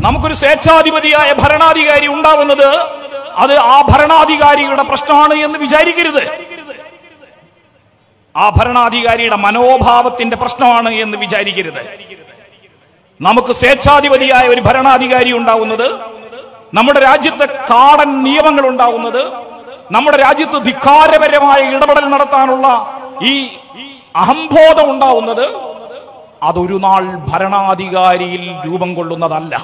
നമുക്കൊരു സ്വേച്ഛാധിപതിയായ ഭരണാധികാരി ഉണ്ടാവുന്നത് അത് ആ ഭരണാധികാരിയുടെ പ്രശ്നമാണ് എന്ന് വിചാരിക്കരുത് ആ ഭരണാധികാരിയുടെ മനോഭാവത്തിന്റെ പ്രശ്നമാണ് എന്ന് വിചാരിക്കരുത് നമുക്ക് സ്വേച്ഛാധിപതിയായ ഒരു ഭരണാധികാരി ഉണ്ടാവുന്നത് നമ്മുടെ രാജ്യത്ത് കാടൻ നിയമങ്ങൾ ഉണ്ടാവുന്നത് നമ്മുടെ രാജ്യത്ത് ധിക്കാരപരമായ ഇടപെടൽ നടത്താനുള്ള ഈ അഹംബോധം ഉണ്ടാവുന്നത് അതൊരു നാൾ ഭരണാധികാരിയിൽ രൂപം കൊള്ളുന്നതല്ല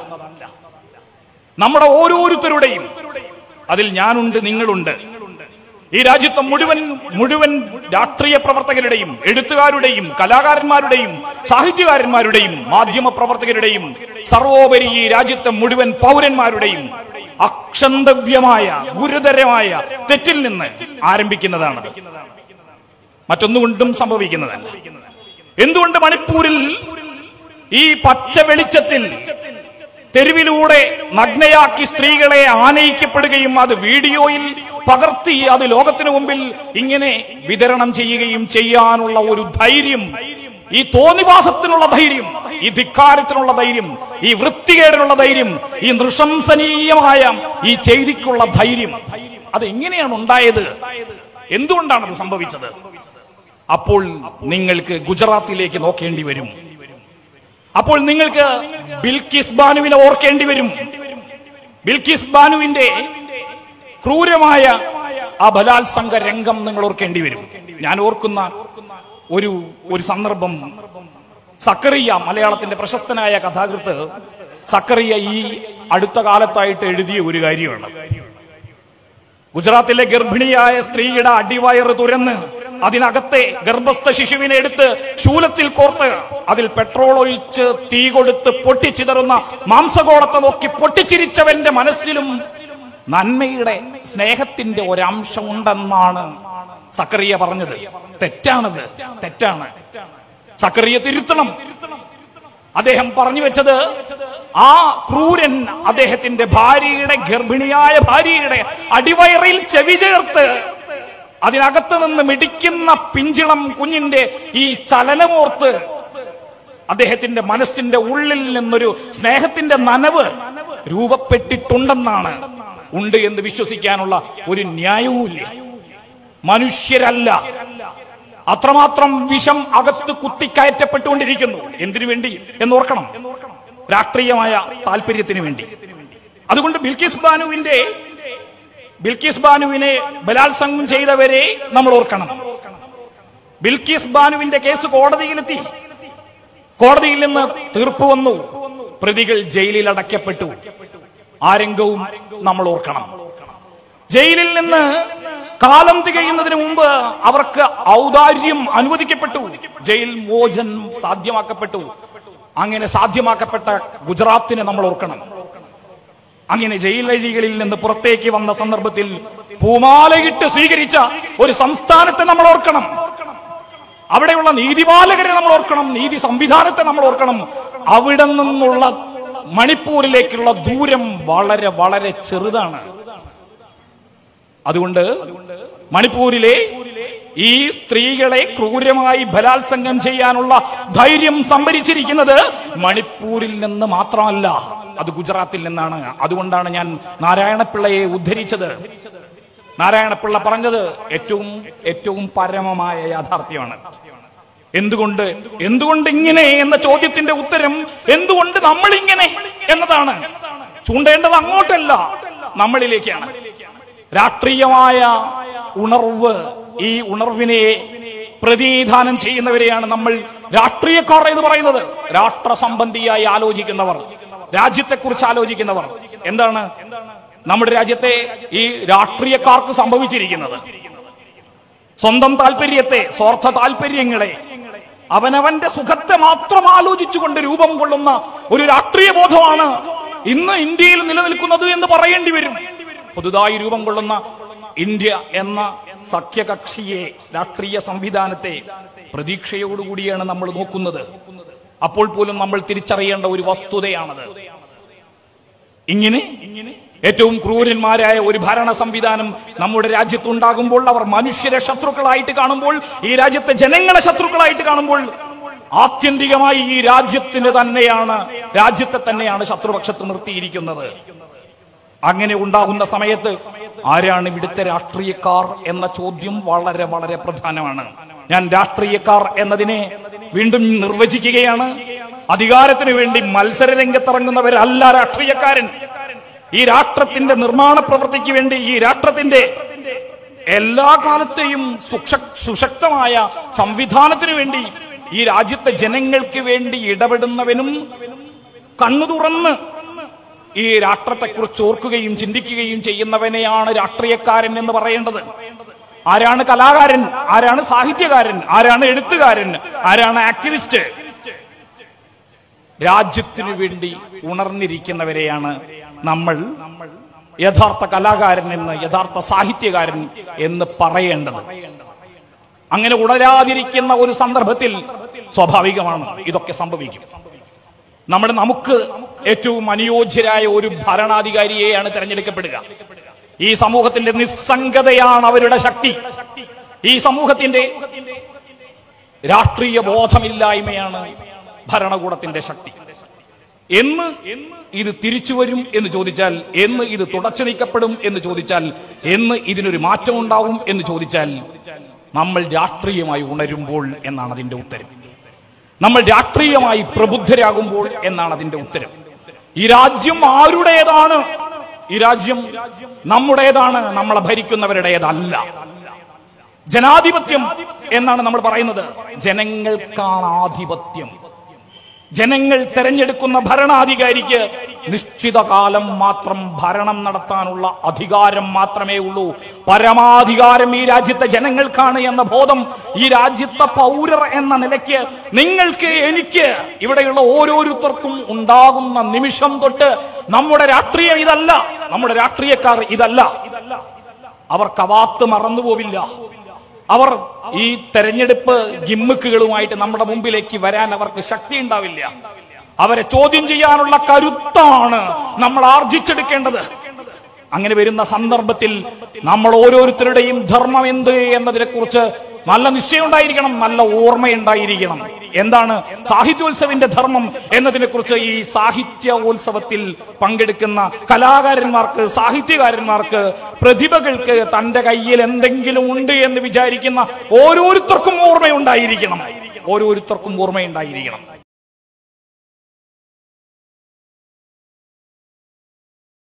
നമ്മുടെ ഓരോരുത്തരുടെയും അതിൽ ഞാനുണ്ട് നിങ്ങളുണ്ട് ഈ രാജ്യത്തെ മുഴുവൻ മുഴുവൻ രാഷ്ട്രീയ പ്രവർത്തകരുടെയും എഴുത്തുകാരുടെയും കലാകാരന്മാരുടെയും സാഹിത്യകാരന്മാരുടെയും മാധ്യമ പ്രവർത്തകരുടെയും സർവോപരി ഈ രാജ്യത്തെ മുഴുവൻ പൗരന്മാരുടെയും അക്ഷന്തവ്യമായ ഗുരുതരമായ തെറ്റിൽ നിന്ന് ആരംഭിക്കുന്നതാണത് മറ്റൊന്നുകൊണ്ടും സംഭവിക്കുന്നതല്ല എന്തുകൊണ്ട് മണിപ്പൂരിൽ ഈ പച്ച വെളിച്ചത്തിൽ തെരുവിലൂടെ നഗ്നയാക്കി സ്ത്രീകളെ ആനയിക്കപ്പെടുകയും അത് വീഡിയോയിൽ പകർത്തി അത് ലോകത്തിനു മുമ്പിൽ ഇങ്ങനെ വിതരണം ചെയ്യുകയും ചെയ്യാനുള്ള ഒരു ധൈര്യം ഈ തോന്നിവാസത്തിനുള്ള ധൈര്യം ഈ ധിക്കാരത്തിനുള്ള ധൈര്യം ഈ വൃത്തികേടിനുള്ള ധൈര്യം ഈ നൃശംസനീയമായ ഈ ചെയ്തിക്കുള്ള ധൈര്യം അത് എങ്ങനെയാണ് ഉണ്ടായത് എന്തുകൊണ്ടാണ് അത് സംഭവിച്ചത് അപ്പോൾ നിങ്ങൾക്ക് ഗുജറാത്തിലേക്ക് നോക്കേണ്ടി വരും അപ്പോൾ നിങ്ങൾക്ക് ബിൽക്കിസ് ബാനുവിനെ ഓർക്കേണ്ടി വരും ബിൽക്കിസ് ബാനുവിന്റെ ക്രൂരമായ ആ ബലാത്സംഗ രംഗം നിങ്ങൾ ഓർക്കേണ്ടി വരും ഞാൻ ഓർക്കുന്ന ഒരു ഒരു സന്ദർഭം സക്കറിയ മലയാളത്തിന്റെ പ്രശസ്തനായ കഥാകൃത്ത് സക്കറിയ ഈ അടുത്ത കാലത്തായിട്ട് എഴുതിയ ഒരു കാര്യമാണ് ഗുജറാത്തിലെ ഗർഭിണിയായ സ്ത്രീയുടെ അടിവയറ് തുരന്ന് അതിനകത്തെ ഗർഭസ്ഥ ശിശുവിനെ എടുത്ത് ശൂലത്തിൽ കോർത്ത് അതിൽ പെട്രോൾ ഒഴിച്ച് തീ കൊടുത്ത് പൊട്ടിച്ചിതറുന്ന മാംസഗോളത്തെ നോക്കി പൊട്ടിച്ചിരിച്ചവന്റെ മനസ്സിലും നന്മയുടെ സ്നേഹത്തിന്റെ ഒരംശം ഉണ്ടെന്നാണ് സക്കറിയ പറഞ്ഞത് തെറ്റാണത് തെറ്റാണ് സക്കറിയ തിരുത്തണം അദ്ദേഹം പറഞ്ഞു വെച്ചത് ആ ക്രൂരൻ അദ്ദേഹത്തിന്റെ ഭാര്യയുടെ ഗർഭിണിയായ ഭാര്യയുടെ അടിവയറിൽ ചെവി ചേർത്ത് അതിനകത്ത് നിന്ന് മിടിക്കുന്ന പിഞ്ചിളം കുഞ്ഞിന്റെ ഈ ചലനമോർത്ത് അദ്ദേഹത്തിന്റെ മനസ്സിന്റെ ഉള്ളിൽ നിന്നൊരു സ്നേഹത്തിന്റെ നനവ് രൂപപ്പെട്ടിട്ടുണ്ടെന്നാണ് ഉണ്ട് എന്ന് വിശ്വസിക്കാനുള്ള ഒരു ന്യായവുമില്ല മനുഷ്യരല്ല അത്രമാത്രം വിഷം അകത്ത് കുത്തിക്കയറ്റപ്പെട്ടുകൊണ്ടിരിക്കുന്നു എന്തിനു വേണ്ടി എന്നോർക്കണം രാഷ്ട്രീയമായ താല്പര്യത്തിന് വേണ്ടി അതുകൊണ്ട് ബിൽക്കിസ് ബാനുവിന്റെ ബിൽക്കിസ് ബാനുവിനെ ബലാത്സംഗം ചെയ്തവരെ നമ്മൾ ഓർക്കണം ബിൽക്കിസ് ബാനുവിന്റെ കേസ് കോടതിയിലെത്തി കോടതിയിൽ നിന്ന് തീർപ്പ് വന്നു പ്രതികൾ ജയിലിൽ അടയ്ക്കപ്പെട്ടു ആ രംഗവും നമ്മൾ ഓർക്കണം ജയിലിൽ നിന്ന് കാലം തികയുന്നതിന് മുമ്പ് അവർക്ക് ഔദാര്യം അനുവദിക്കപ്പെട്ടു ജയിൽ മോചനം സാധ്യമാക്കപ്പെട്ടു അങ്ങനെ സാധ്യമാക്കപ്പെട്ട ഗുജറാത്തിനെ നമ്മൾ ഓർക്കണം അങ്ങനെ ജയിലഴികളിൽ നിന്ന് പുറത്തേക്ക് വന്ന സന്ദർഭത്തിൽ പൂമാലയിട്ട് സ്വീകരിച്ച ഒരു സംസ്ഥാനത്തെ നമ്മൾ ഓർക്കണം അവിടെയുള്ള നീതിപാലകരെ നമ്മൾ ഓർക്കണം നീതി സംവിധാനത്തെ നമ്മൾ ഓർക്കണം അവിടെ നിന്നുള്ള മണിപ്പൂരിലേക്കുള്ള ദൂരം വളരെ വളരെ ചെറുതാണ് അതുകൊണ്ട് മണിപ്പൂരിലെ ഈ സ്ത്രീകളെ ക്രൂരമായി ബലാത്സംഗം ചെയ്യാനുള്ള ധൈര്യം സംഭരിച്ചിരിക്കുന്നത് മണിപ്പൂരിൽ നിന്ന് മാത്രമല്ല അത് ഗുജറാത്തിൽ നിന്നാണ് അതുകൊണ്ടാണ് ഞാൻ നാരായണപിള്ളയെ ഉദ്ധരിച്ചത് നാരായണപിള്ള പറഞ്ഞത് ഏറ്റവും ഏറ്റവും പരമമായ യാഥാർത്ഥ്യമാണ് എന്തുകൊണ്ട് എന്തുകൊണ്ട് ഇങ്ങനെ എന്ന ചോദ്യത്തിന്റെ ഉത്തരം എന്തുകൊണ്ട് നമ്മൾ ഇങ്ങനെ എന്നതാണ് ചൂണ്ടേണ്ടത് അങ്ങോട്ടല്ല നമ്മളിലേക്കാണ് രാഷ്ട്രീയമായ ഉണർവ് ഈ ഉണർവിനെ പ്രതിനിധാനം ചെയ്യുന്നവരെയാണ് നമ്മൾ രാഷ്ട്രീയക്കാർ എന്ന് പറയുന്നത് രാഷ്ട്ര സംബന്ധിയായി ആലോചിക്കുന്നവർ രാജ്യത്തെക്കുറിച്ച് ആലോചിക്കുന്നവർ എന്താണ് നമ്മുടെ രാജ്യത്തെ ഈ രാഷ്ട്രീയക്കാർക്ക് സംഭവിച്ചിരിക്കുന്നത് സ്വന്തം താല്പര്യത്തെ സ്വാർത്ഥ താല്പര്യങ്ങളെ അവനവന്റെ സുഖത്തെ മാത്രം ആലോചിച്ചുകൊണ്ട് രൂപം കൊള്ളുന്ന ഒരു രാഷ്ട്രീയ ബോധമാണ് ഇന്ന് ഇന്ത്യയിൽ നിലനിൽക്കുന്നത് എന്ന് പറയേണ്ടി വരും പുതുതായി രൂപം കൊള്ളുന്ന ഇന്ത്യ എന്ന സഖ്യകക്ഷിയെ രാഷ്ട്രീയ സംവിധാനത്തെ പ്രതീക്ഷയോടുകൂടിയാണ് നമ്മൾ നോക്കുന്നത് അപ്പോൾ പോലും നമ്മൾ തിരിച്ചറിയേണ്ട ഒരു വസ്തുതയാണത് ഇങ്ങനെ ഏറ്റവും ക്രൂരന്മാരായ ഒരു ഭരണ സംവിധാനം നമ്മുടെ രാജ്യത്തുണ്ടാകുമ്പോൾ അവർ മനുഷ്യരെ ശത്രുക്കളായിട്ട് കാണുമ്പോൾ ഈ രാജ്യത്തെ ജനങ്ങളെ ശത്രുക്കളായിട്ട് കാണുമ്പോൾ ആത്യന്തികമായി ഈ രാജ്യത്തിന് തന്നെയാണ് രാജ്യത്തെ തന്നെയാണ് ശത്രുപക്ഷത്ത് നിർത്തിയിരിക്കുന്നത് അങ്ങനെ ഉണ്ടാകുന്ന സമയത്ത് ആരാണ് ഇവിടുത്തെ രാഷ്ട്രീയക്കാർ എന്ന ചോദ്യം വളരെ വളരെ പ്രധാനമാണ് ഞാൻ രാഷ്ട്രീയക്കാർ എന്നതിനെ വീണ്ടും നിർവചിക്കുകയാണ് അധികാരത്തിന് വേണ്ടി മത്സര രംഗത്തിറങ്ങുന്നവരല്ല രാഷ്ട്രീയക്കാരൻ ഈ രാഷ്ട്രത്തിന്റെ നിർമ്മാണ പ്രവൃത്തിക്ക് വേണ്ടി ഈ രാഷ്ട്രത്തിന്റെ എല്ലാ കാലത്തെയും സുക്ഷ- സുശക്തമായ സംവിധാനത്തിന് വേണ്ടി ഈ രാജ്യത്തെ ജനങ്ങൾക്ക് വേണ്ടി ഇടപെടുന്നവനും കണ്ണു തുറന്ന് ഈ രാഷ്ട്രത്തെക്കുറിച്ച് ഓർക്കുകയും ചിന്തിക്കുകയും ചെയ്യുന്നവനെയാണ് രാഷ്ട്രീയക്കാരൻ എന്ന് പറയേണ്ടത് ആരാണ് കലാകാരൻ ആരാണ് സാഹിത്യകാരൻ ആരാണ് എഴുത്തുകാരൻ ആരാണ് ആക്ടിവിസ്റ്റ് രാജ്യത്തിനു വേണ്ടി ഉണർന്നിരിക്കുന്നവരെയാണ് നമ്മൾ യഥാർത്ഥ കലാകാരൻ എന്ന് യഥാർത്ഥ സാഹിത്യകാരൻ എന്ന് പറയേണ്ടത് അങ്ങനെ ഉണരാതിരിക്കുന്ന ഒരു സന്ദർഭത്തിൽ സ്വാഭാവികമാണ് ഇതൊക്കെ സംഭവിക്കും നമ്മൾ നമുക്ക് ഏറ്റവും അനുയോജ്യരായ ഒരു ഭരണാധികാരിയെയാണ് തിരഞ്ഞെടുക്കപ്പെടുക ഈ സമൂഹത്തിന്റെ നിസ്സംഗതയാണ് അവരുടെ ശക്തി ഈ സമൂഹത്തിന്റെ രാഷ്ട്രീയ ബോധമില്ലായ്മയാണ് ഭരണകൂടത്തിന്റെ ശക്തി എന്ന് ഇത് തിരിച്ചു വരും എന്ന് ചോദിച്ചാൽ എന്ന് ഇത് തുടച്ചു നീക്കപ്പെടും എന്ന് ചോദിച്ചാൽ എന്ന് ഇതിനൊരു മാറ്റം ഉണ്ടാവും എന്ന് ചോദിച്ചാൽ നമ്മൾ രാഷ്ട്രീയമായി ഉണരുമ്പോൾ എന്നാണ് അതിന്റെ ഉത്തരം നമ്മൾ രാഷ്ട്രീയമായി പ്രബുദ്ധരാകുമ്പോൾ എന്നാണ് അതിന്റെ ഉത്തരം ഈ രാജ്യം ആരുടേതാണ് ഈ രാജ്യം നമ്മുടേതാണ് നമ്മളെ ഭരിക്കുന്നവരുടേതല്ല ജനാധിപത്യം എന്നാണ് നമ്മൾ പറയുന്നത് ജനങ്ങൾക്കാണ് ആധിപത്യം ജനങ്ങൾ തെരഞ്ഞെടുക്കുന്ന ഭരണാധികാരിക്ക് നിശ്ചിത കാലം മാത്രം ഭരണം നടത്താനുള്ള അധികാരം മാത്രമേ ഉള്ളൂ പരമാധികാരം ഈ രാജ്യത്തെ ജനങ്ങൾക്കാണ് എന്ന ബോധം ഈ രാജ്യത്തെ പൗരർ എന്ന നിലയ്ക്ക് നിങ്ങൾക്ക് എനിക്ക് ഇവിടെയുള്ള ഓരോരുത്തർക്കും ഉണ്ടാകുന്ന നിമിഷം തൊട്ട് നമ്മുടെ രാഷ്ട്രീയം ഇതല്ല നമ്മുടെ രാഷ്ട്രീയക്കാർ ഇതല്ല അവർ കവാത്ത് മറന്നുപോവില്ല അവർ ഈ തെരഞ്ഞെടുപ്പ് ഗിമ്മിക്കുകളുമായിട്ട് നമ്മുടെ മുമ്പിലേക്ക് വരാൻ അവർക്ക് ശക്തി ഉണ്ടാവില്ല അവരെ ചോദ്യം ചെയ്യാനുള്ള കരുത്താണ് നമ്മൾ ആർജിച്ചെടുക്കേണ്ടത് അങ്ങനെ വരുന്ന സന്ദർഭത്തിൽ നമ്മൾ ഓരോരുത്തരുടെയും ധർമ്മം എന്ത് എന്നതിനെ കുറിച്ച് നല്ല നിശ്ചയം ഉണ്ടായിരിക്കണം നല്ല ഓർമ്മയുണ്ടായിരിക്കണം എന്താണ് സാഹിത്യോത്സവിന്റെ ധർമ്മം എന്നതിനെ കുറിച്ച് ഈ സാഹിത്യോത്സവത്തിൽ പങ്കെടുക്കുന്ന കലാകാരന്മാർക്ക് സാഹിത്യകാരന്മാർക്ക് പ്രതിഭകൾക്ക് തന്റെ കയ്യിൽ എന്തെങ്കിലും ഉണ്ട് എന്ന് വിചാരിക്കുന്ന ഓരോരുത്തർക്കും ഓർമ്മയുണ്ടായിരിക്കണം ഓരോരുത്തർക്കും ഓർമ്മയുണ്ടായിരിക്കണം